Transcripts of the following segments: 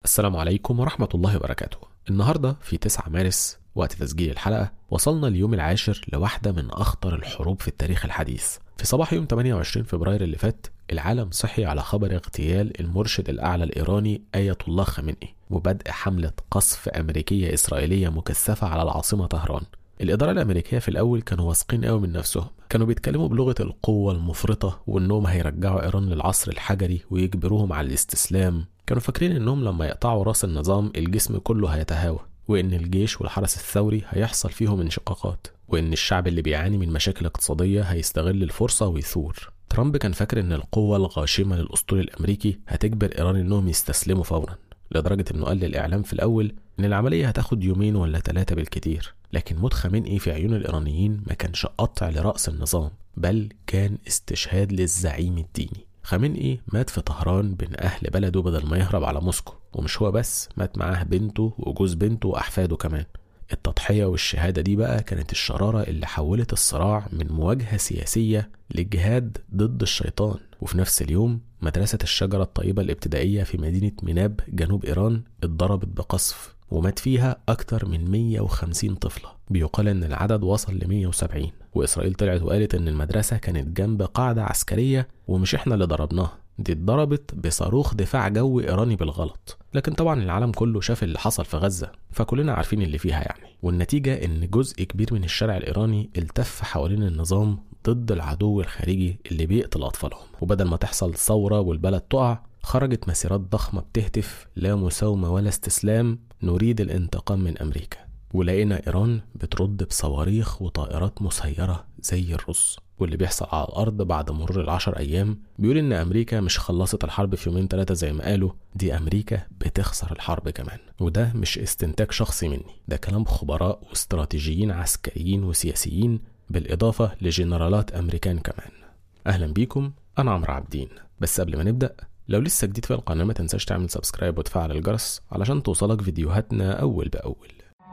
السلام عليكم ورحمة الله وبركاته النهاردة في 9 مارس وقت تسجيل الحلقة وصلنا اليوم العاشر لواحدة من أخطر الحروب في التاريخ الحديث في صباح يوم 28 فبراير اللي فات العالم صحي على خبر اغتيال المرشد الأعلى الإيراني آية الله خامنئي وبدء حملة قصف أمريكية إسرائيلية مكثفة على العاصمة طهران الإدارة الأمريكية في الأول كانوا واثقين قوي من نفسهم كانوا بيتكلموا بلغة القوة المفرطة وإنهم هيرجعوا إيران للعصر الحجري ويجبروهم على الاستسلام كانوا فاكرين إنهم لما يقطعوا راس النظام الجسم كله هيتهاوى وإن الجيش والحرس الثوري هيحصل فيهم انشقاقات وإن الشعب اللي بيعاني من مشاكل اقتصادية هيستغل الفرصة ويثور ترامب كان فاكر إن القوة الغاشمة للأسطول الأمريكي هتجبر إيران إنهم يستسلموا فورا لدرجة إنه قال للإعلام في الأول إن العملية هتاخد يومين ولا ثلاثة بالكتير لكن موت خامنئي في عيون الإيرانيين ما كانش قطع لرأس النظام بل كان استشهاد للزعيم الديني خامنئي مات في طهران بين أهل بلده بدل ما يهرب على موسكو ومش هو بس مات معاه بنته وجوز بنته وأحفاده كمان التضحية والشهادة دي بقى كانت الشرارة اللي حولت الصراع من مواجهة سياسية للجهاد ضد الشيطان وفي نفس اليوم مدرسة الشجرة الطيبة الابتدائية في مدينة ميناب جنوب إيران اتضربت بقصف ومات فيها أكتر من 150 طفلة بيقال إن العدد وصل ل 170 وإسرائيل طلعت وقالت إن المدرسة كانت جنب قاعدة عسكرية ومش إحنا اللي ضربناها دي اتضربت بصاروخ دفاع جوي إيراني بالغلط لكن طبعا العالم كله شاف اللي حصل في غزة فكلنا عارفين اللي فيها يعني والنتيجة إن جزء كبير من الشارع الإيراني التف حوالين النظام ضد العدو الخارجي اللي بيقتل أطفالهم وبدل ما تحصل ثورة والبلد تقع خرجت مسيرات ضخمة بتهتف لا مساومة ولا استسلام نريد الانتقام من أمريكا ولقينا إيران بترد بصواريخ وطائرات مسيرة زي الرز واللي بيحصل على الأرض بعد مرور العشر أيام بيقول إن أمريكا مش خلصت الحرب في يومين ثلاثة زي ما قالوا دي أمريكا بتخسر الحرب كمان وده مش استنتاج شخصي مني ده كلام خبراء واستراتيجيين عسكريين وسياسيين بالإضافة لجنرالات أمريكان كمان أهلا بيكم أنا عمرو عابدين بس قبل ما نبدأ لو لسه جديد في القناة ما تنساش تعمل سبسكرايب وتفعل الجرس علشان توصلك فيديوهاتنا أول بأول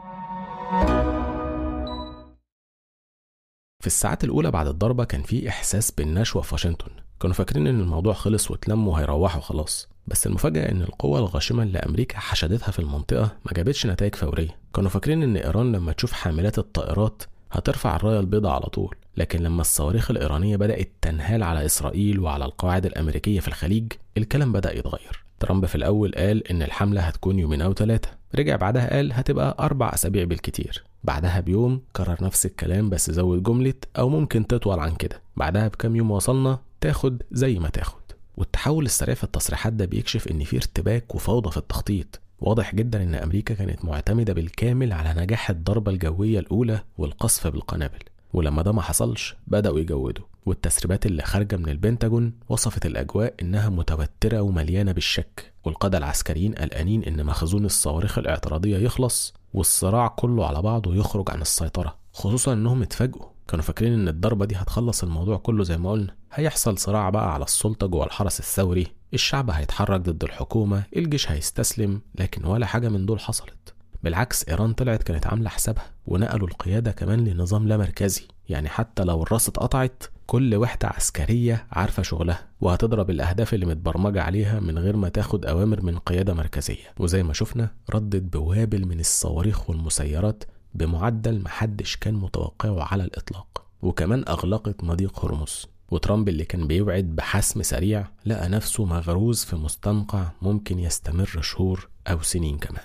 في الساعات الأولى بعد الضربة كان في إحساس بالنشوة في واشنطن كانوا فاكرين إن الموضوع خلص واتلموا وهيروحوا خلاص بس المفاجأة إن القوة الغاشمة اللي أمريكا حشدتها في المنطقة ما جابتش نتائج فورية كانوا فاكرين إن إيران لما تشوف حاملات الطائرات هترفع الراية البيضاء على طول لكن لما الصواريخ الإيرانية بدأت تنهال على إسرائيل وعلى القواعد الأمريكية في الخليج الكلام بدأ يتغير ترامب في الأول قال إن الحملة هتكون يومين أو ثلاثة رجع بعدها قال هتبقى أربع أسابيع بالكتير بعدها بيوم كرر نفس الكلام بس زود جملة أو ممكن تطول عن كده بعدها بكام يوم وصلنا تاخد زي ما تاخد والتحول السريع في التصريحات ده بيكشف إن في ارتباك وفوضى في التخطيط واضح جدا إن أمريكا كانت معتمدة بالكامل على نجاح الضربة الجوية الأولى والقصف بالقنابل ولما ده ما حصلش بدأوا يجودوا والتسريبات اللي خارجة من البنتاجون وصفت الأجواء إنها متوترة ومليانة بالشك والقادة العسكريين قلقانين إن مخزون الصواريخ الاعتراضية يخلص والصراع كله على بعضه يخرج عن السيطرة خصوصا إنهم اتفاجئوا كانوا فاكرين إن الضربة دي هتخلص الموضوع كله زي ما قلنا هيحصل صراع بقى على السلطة جوه الحرس الثوري الشعب هيتحرك ضد الحكومة الجيش هيستسلم لكن ولا حاجة من دول حصلت بالعكس إيران طلعت كانت عاملة حسابها ونقلوا القيادة كمان لنظام لا مركزي يعني حتى لو الراس اتقطعت كل وحدة عسكرية عارفة شغلها وهتضرب الأهداف اللي متبرمجة عليها من غير ما تاخد أوامر من قيادة مركزية وزي ما شفنا ردت بوابل من الصواريخ والمسيرات بمعدل محدش كان متوقعه على الإطلاق وكمان أغلقت مضيق هرمز وترامب اللي كان بيوعد بحسم سريع لقى نفسه مغروز في مستنقع ممكن يستمر شهور أو سنين كمان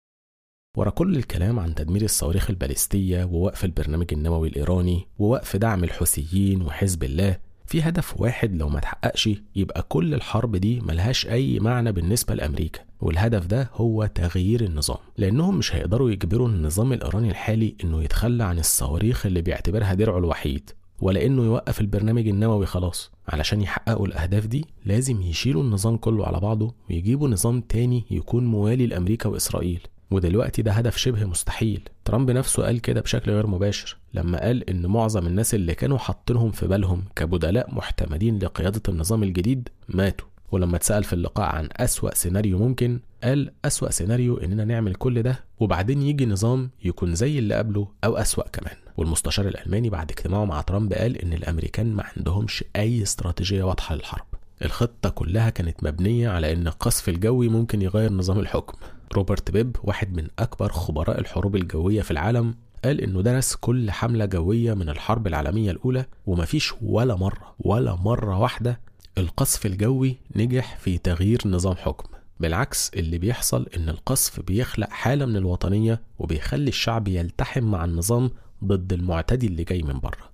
ورا كل الكلام عن تدمير الصواريخ البالستية ووقف البرنامج النووي الإيراني ووقف دعم الحوثيين وحزب الله في هدف واحد لو ما تحققش يبقى كل الحرب دي ملهاش أي معنى بالنسبة لأمريكا والهدف ده هو تغيير النظام لأنهم مش هيقدروا يجبروا النظام الإيراني الحالي إنه يتخلى عن الصواريخ اللي بيعتبرها درعه الوحيد ولا إنه يوقف البرنامج النووي خلاص علشان يحققوا الأهداف دي لازم يشيلوا النظام كله على بعضه ويجيبوا نظام تاني يكون موالي لأمريكا وإسرائيل ودلوقتي ده هدف شبه مستحيل ترامب نفسه قال كده بشكل غير مباشر لما قال ان معظم الناس اللي كانوا حاطينهم في بالهم كبدلاء محتملين لقيادة النظام الجديد ماتوا ولما اتسأل في اللقاء عن أسوأ سيناريو ممكن قال أسوأ سيناريو إننا نعمل كل ده وبعدين يجي نظام يكون زي اللي قبله أو أسوأ كمان والمستشار الألماني بعد اجتماعه مع ترامب قال إن الأمريكان ما عندهمش أي استراتيجية واضحة للحرب الخطة كلها كانت مبنية على إن القصف الجوي ممكن يغير نظام الحكم روبرت بيب واحد من أكبر خبراء الحروب الجوية في العالم قال إنه درس كل حملة جوية من الحرب العالمية الأولى ومفيش ولا مرة ولا مرة واحدة القصف الجوي نجح في تغيير نظام حكم بالعكس اللي بيحصل إن القصف بيخلق حالة من الوطنية وبيخلي الشعب يلتحم مع النظام ضد المعتدي اللي جاي من بره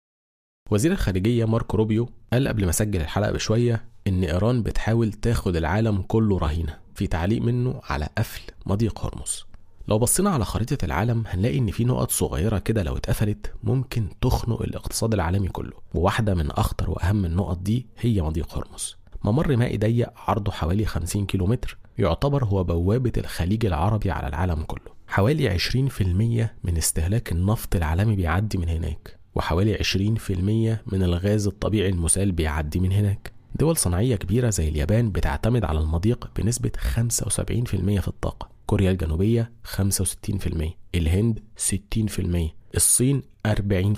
وزير الخارجية ماركو روبيو قال قبل ما أسجل الحلقة بشوية إن إيران بتحاول تاخد العالم كله رهينة في تعليق منه على قفل مضيق هرمز لو بصينا على خريطة العالم هنلاقي إن في نقط صغيرة كده لو اتقفلت ممكن تخنق الاقتصاد العالمي كله وواحدة من أخطر وأهم النقط دي هي مضيق هرمز ممر مائي ضيق عرضه حوالي 50 كيلومتر يعتبر هو بوابة الخليج العربي على العالم كله حوالي 20% من استهلاك النفط العالمي بيعدي من هناك وحوالي 20% من الغاز الطبيعي المسال بيعدي من هناك دول صناعية كبيرة زي اليابان بتعتمد على المضيق بنسبة 75% في الطاقة كوريا الجنوبية 65% الهند 60% الصين 40%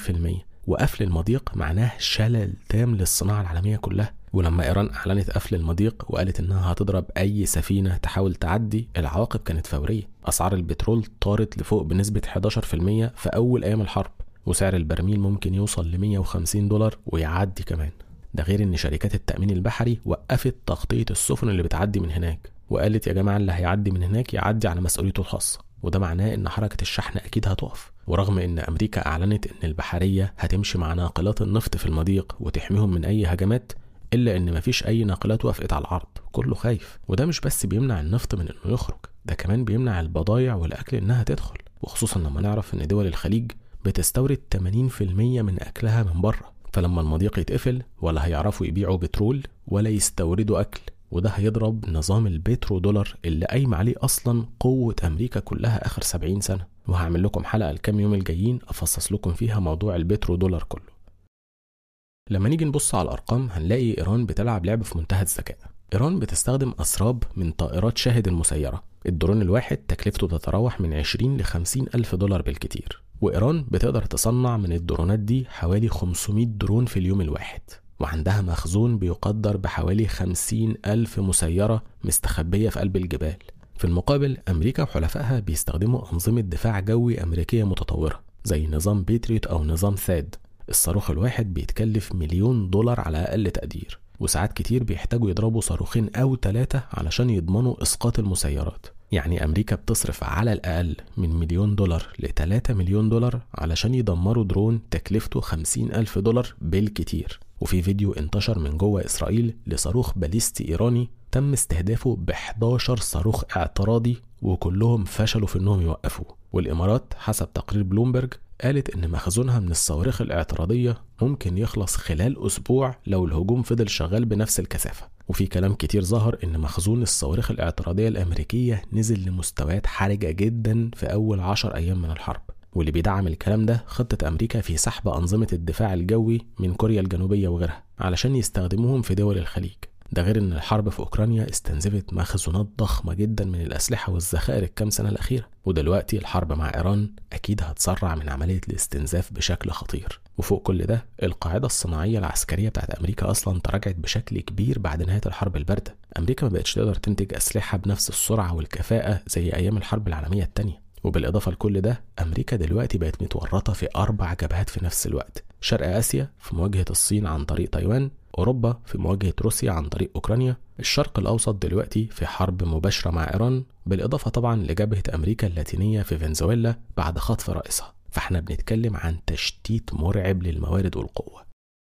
وقفل المضيق معناه شلل تام للصناعة العالمية كلها ولما إيران أعلنت قفل المضيق وقالت إنها هتضرب أي سفينة تحاول تعدي العواقب كانت فورية أسعار البترول طارت لفوق بنسبة 11% في أول أيام الحرب وسعر البرميل ممكن يوصل ل 150 دولار ويعدي كمان ده غير ان شركات التأمين البحري وقفت تغطية السفن اللي بتعدي من هناك وقالت يا جماعة اللي هيعدي من هناك يعدي على مسؤوليته الخاصة وده معناه ان حركة الشحن اكيد هتقف ورغم ان امريكا اعلنت ان البحرية هتمشي مع ناقلات النفط في المضيق وتحميهم من اي هجمات الا ان مفيش اي ناقلات وافقت على العرض كله خايف وده مش بس بيمنع النفط من انه يخرج ده كمان بيمنع البضايع والاكل انها تدخل وخصوصا لما نعرف ان دول الخليج بتستورد 80% من اكلها من بره فلما المضيق يتقفل ولا هيعرفوا يبيعوا بترول ولا يستوردوا اكل وده هيضرب نظام البترو دولار اللي قايم عليه اصلا قوه امريكا كلها اخر 70 سنه وهعمل لكم حلقه الكام يوم الجايين افصص لكم فيها موضوع البترو دولار كله لما نيجي نبص على الارقام هنلاقي ايران بتلعب لعبه في منتهى الذكاء ايران بتستخدم اسراب من طائرات شاهد المسيره الدرون الواحد تكلفته تتراوح من 20 ل 50 الف دولار بالكتير وإيران بتقدر تصنع من الدرونات دي حوالي 500 درون في اليوم الواحد وعندها مخزون بيقدر بحوالي 50 ألف مسيرة مستخبية في قلب الجبال في المقابل أمريكا وحلفائها بيستخدموا أنظمة دفاع جوي أمريكية متطورة زي نظام بيتريوت أو نظام ثاد الصاروخ الواحد بيتكلف مليون دولار على أقل تقدير وساعات كتير بيحتاجوا يضربوا صاروخين أو ثلاثة علشان يضمنوا إسقاط المسيرات يعني أمريكا بتصرف على الأقل من مليون دولار ل 3 مليون دولار علشان يدمروا درون تكلفته 50 ألف دولار بالكتير وفي فيديو انتشر من جوه إسرائيل لصاروخ باليستي إيراني تم استهدافه ب 11 صاروخ اعتراضي وكلهم فشلوا في انهم يوقفوه والامارات حسب تقرير بلومبرج قالت ان مخزونها من الصواريخ الاعتراضيه ممكن يخلص خلال اسبوع لو الهجوم فضل شغال بنفس الكثافه وفي كلام كتير ظهر ان مخزون الصواريخ الاعتراضيه الامريكيه نزل لمستويات حرجه جدا في اول عشر ايام من الحرب واللي بيدعم الكلام ده خطة أمريكا في سحب أنظمة الدفاع الجوي من كوريا الجنوبية وغيرها علشان يستخدموهم في دول الخليج ده غير ان الحرب في اوكرانيا استنزفت مخزونات ضخمه جدا من الاسلحه والذخائر الكام سنه الاخيره ودلوقتي الحرب مع ايران اكيد هتسرع من عمليه الاستنزاف بشكل خطير وفوق كل ده القاعده الصناعيه العسكريه بتاعت امريكا اصلا تراجعت بشكل كبير بعد نهايه الحرب البارده امريكا ما بقتش تقدر تنتج اسلحه بنفس السرعه والكفاءه زي ايام الحرب العالميه الثانيه وبالإضافة لكل ده أمريكا دلوقتي بقت متورطة في أربع جبهات في نفس الوقت شرق آسيا في مواجهة الصين عن طريق تايوان أوروبا في مواجهة روسيا عن طريق أوكرانيا الشرق الأوسط دلوقتي في حرب مباشرة مع إيران بالإضافة طبعا لجبهة أمريكا اللاتينية في فنزويلا بعد خطف رئيسها فاحنا بنتكلم عن تشتيت مرعب للموارد والقوة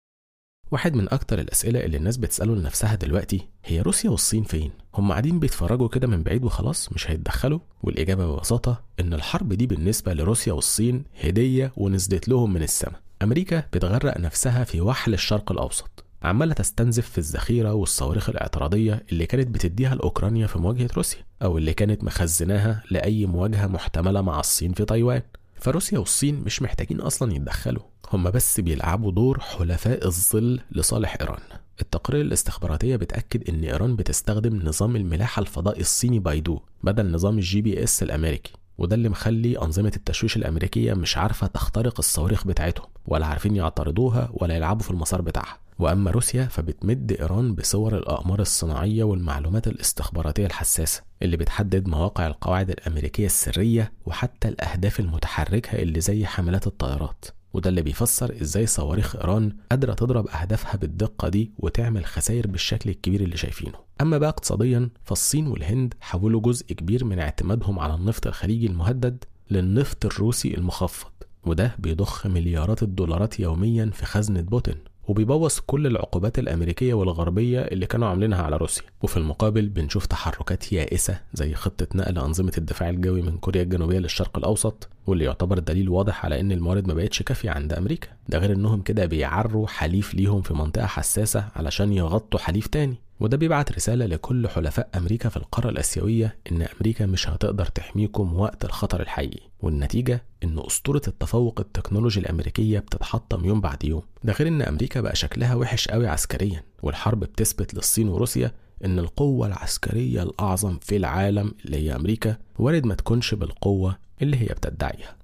واحد من أكتر الأسئلة اللي الناس بتسأله لنفسها دلوقتي هي روسيا والصين فين؟ هم قاعدين بيتفرجوا كده من بعيد وخلاص مش هيتدخلوا؟ والإجابة ببساطة إن الحرب دي بالنسبة لروسيا والصين هدية ونزلت لهم من السماء أمريكا بتغرق نفسها في وحل الشرق الأوسط عمالة تستنزف في الذخيرة والصواريخ الاعتراضية اللي كانت بتديها لأوكرانيا في مواجهة روسيا أو اللي كانت مخزناها لأي مواجهة محتملة مع الصين في تايوان فروسيا والصين مش محتاجين أصلا يتدخلوا هم بس بيلعبوا دور حلفاء الظل لصالح إيران التقارير الاستخباراتية بتأكد إن إيران بتستخدم نظام الملاحة الفضائي الصيني بايدو بدل نظام الجي بي اس الأمريكي وده اللي مخلي أنظمة التشويش الأمريكية مش عارفة تخترق الصواريخ بتاعتهم ولا عارفين يعترضوها ولا يلعبوا في المسار بتاعها وأما روسيا فبتمد إيران بصور الأقمار الصناعية والمعلومات الاستخباراتية الحساسة اللي بتحدد مواقع القواعد الأمريكية السرية وحتى الأهداف المتحركة اللي زي حملات الطائرات وده اللي بيفسر ازاي صواريخ ايران قادره تضرب اهدافها بالدقه دي وتعمل خسائر بالشكل الكبير اللي شايفينه اما بقى اقتصاديا فالصين والهند حولوا جزء كبير من اعتمادهم على النفط الخليجي المهدد للنفط الروسي المخفض وده بيضخ مليارات الدولارات يوميا في خزنه بوتين وبيبوظ كل العقوبات الأمريكية والغربية اللي كانوا عاملينها على روسيا وفي المقابل بنشوف تحركات يائسة زي خطة نقل أنظمة الدفاع الجوي من كوريا الجنوبية للشرق الأوسط واللي يعتبر دليل واضح على إن الموارد ما بقتش كافية عند أمريكا ده غير إنهم كده بيعروا حليف ليهم في منطقة حساسة علشان يغطوا حليف تاني وده بيبعت رسالة لكل حلفاء أمريكا في القارة الآسيوية إن أمريكا مش هتقدر تحميكم وقت الخطر الحقيقي والنتيجة إن أسطورة التفوق التكنولوجي الأمريكية بتتحطم يوم بعد يوم ده غير إن أمريكا بقى شكلها وحش قوي عسكريا والحرب بتثبت للصين وروسيا إن القوة العسكرية الأعظم في العالم اللي هي أمريكا وارد ما تكونش بالقوة اللي هي بتدعيها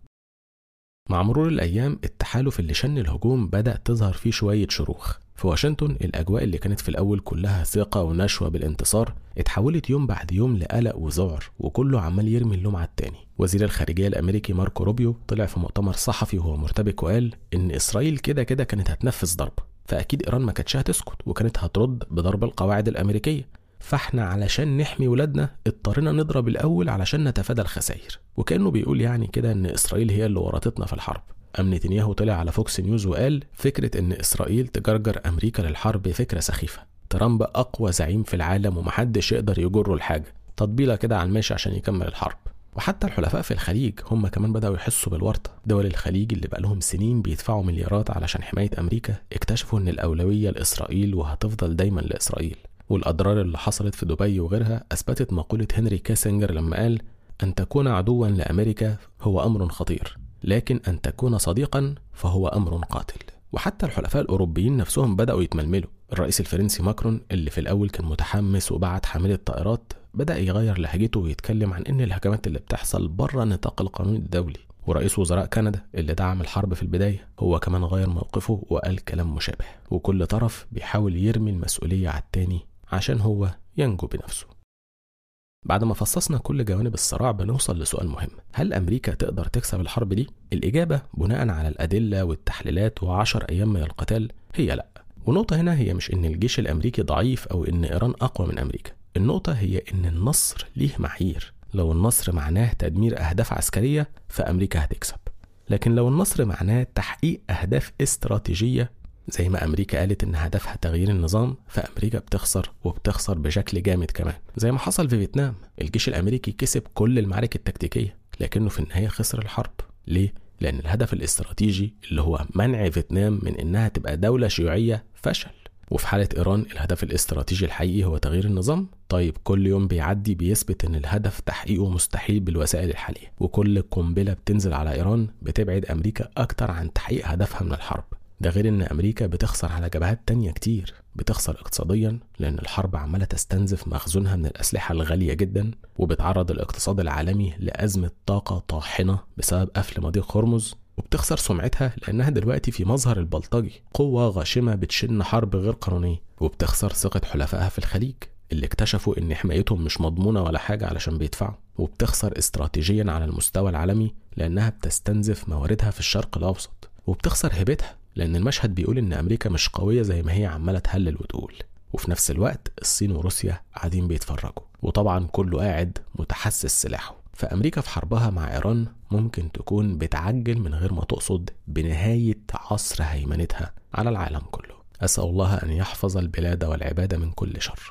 مع مرور الأيام التحالف اللي شن الهجوم بدأ تظهر فيه شوية شروخ في واشنطن الأجواء اللي كانت في الأول كلها ثقة ونشوة بالانتصار اتحولت يوم بعد يوم لقلق وذعر وكله عمال يرمي اللوم على التاني وزير الخارجية الأمريكي ماركو روبيو طلع في مؤتمر صحفي وهو مرتبك وقال إن إسرائيل كده كده كانت هتنفذ ضربة فأكيد إيران ما كانتش هتسكت وكانت هترد بضرب القواعد الأمريكية فاحنا علشان نحمي ولادنا اضطرينا نضرب الأول علشان نتفادى الخسائر وكأنه بيقول يعني كده إن إسرائيل هي اللي ورطتنا في الحرب أم نتنياهو طلع على فوكس نيوز وقال فكرة إن إسرائيل تجرجر أمريكا للحرب فكرة سخيفة ترامب أقوى زعيم في العالم ومحدش يقدر يجره الحاجة تطبيلة كده على الماشي عشان يكمل الحرب وحتى الحلفاء في الخليج هم كمان بدأوا يحسوا بالورطة دول الخليج اللي بقالهم سنين بيدفعوا مليارات علشان حماية أمريكا اكتشفوا إن الأولوية لإسرائيل وهتفضل دايما لإسرائيل والأضرار اللي حصلت في دبي وغيرها أثبتت مقولة هنري كاسنجر لما قال أن تكون عدوا لأمريكا هو أمر خطير لكن أن تكون صديقا فهو أمر قاتل وحتى الحلفاء الأوروبيين نفسهم بدأوا يتململوا الرئيس الفرنسي ماكرون اللي في الأول كان متحمس وبعت حاملة طائرات بدأ يغير لهجته ويتكلم عن إن الهجمات اللي بتحصل بره نطاق القانون الدولي ورئيس وزراء كندا اللي دعم الحرب في البداية هو كمان غير موقفه وقال كلام مشابه وكل طرف بيحاول يرمي المسؤولية على التاني عشان هو ينجو بنفسه بعد ما فصصنا كل جوانب الصراع بنوصل لسؤال مهم هل أمريكا تقدر تكسب الحرب دي؟ الإجابة بناء على الأدلة والتحليلات وعشر أيام من القتال هي لأ ونقطة هنا هي مش إن الجيش الأمريكي ضعيف أو إن إيران أقوى من أمريكا النقطة هي إن النصر ليه معايير لو النصر معناه تدمير أهداف عسكرية فأمريكا هتكسب لكن لو النصر معناه تحقيق أهداف استراتيجية زي ما أمريكا قالت إن هدفها تغيير النظام فأمريكا بتخسر وبتخسر بشكل جامد كمان زي ما حصل في فيتنام الجيش الأمريكي كسب كل المعارك التكتيكية لكنه في النهاية خسر الحرب ليه؟ لأن الهدف الاستراتيجي اللي هو منع فيتنام من إنها تبقى دولة شيوعية فشل وفي حالة إيران الهدف الاستراتيجي الحقيقي هو تغيير النظام طيب كل يوم بيعدي بيثبت إن الهدف تحقيقه مستحيل بالوسائل الحالية وكل قنبلة بتنزل على إيران بتبعد أمريكا أكتر عن تحقيق هدفها من الحرب ده غير ان امريكا بتخسر على جبهات تانية كتير بتخسر اقتصاديا لان الحرب عمالة تستنزف مخزونها من الاسلحة الغالية جدا وبتعرض الاقتصاد العالمي لازمة طاقة طاحنة بسبب قفل مضيق هرمز وبتخسر سمعتها لانها دلوقتي في مظهر البلطجي قوة غاشمة بتشن حرب غير قانونية وبتخسر ثقة حلفائها في الخليج اللي اكتشفوا ان حمايتهم مش مضمونة ولا حاجة علشان بيدفعوا وبتخسر استراتيجيا على المستوى العالمي لانها بتستنزف مواردها في الشرق الاوسط وبتخسر هيبتها لأن المشهد بيقول إن أمريكا مش قوية زي ما هي عمالة تهلل وتقول وفي نفس الوقت الصين وروسيا قاعدين بيتفرجوا وطبعا كله قاعد متحسس سلاحه فأمريكا في حربها مع إيران ممكن تكون بتعجل من غير ما تقصد بنهاية عصر هيمنتها على العالم كله أسأل الله أن يحفظ البلاد والعباد من كل شر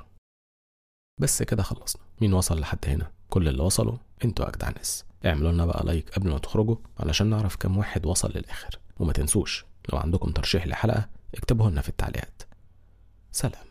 بس كده خلصنا مين وصل لحد هنا كل اللي وصلوا انتوا أجدع ناس اعملوا لنا بقى لايك قبل ما تخرجوا علشان نعرف كم واحد وصل للآخر وما تنسوش لو عندكم ترشيح لحلقة اكتبوه لنا في التعليقات سلام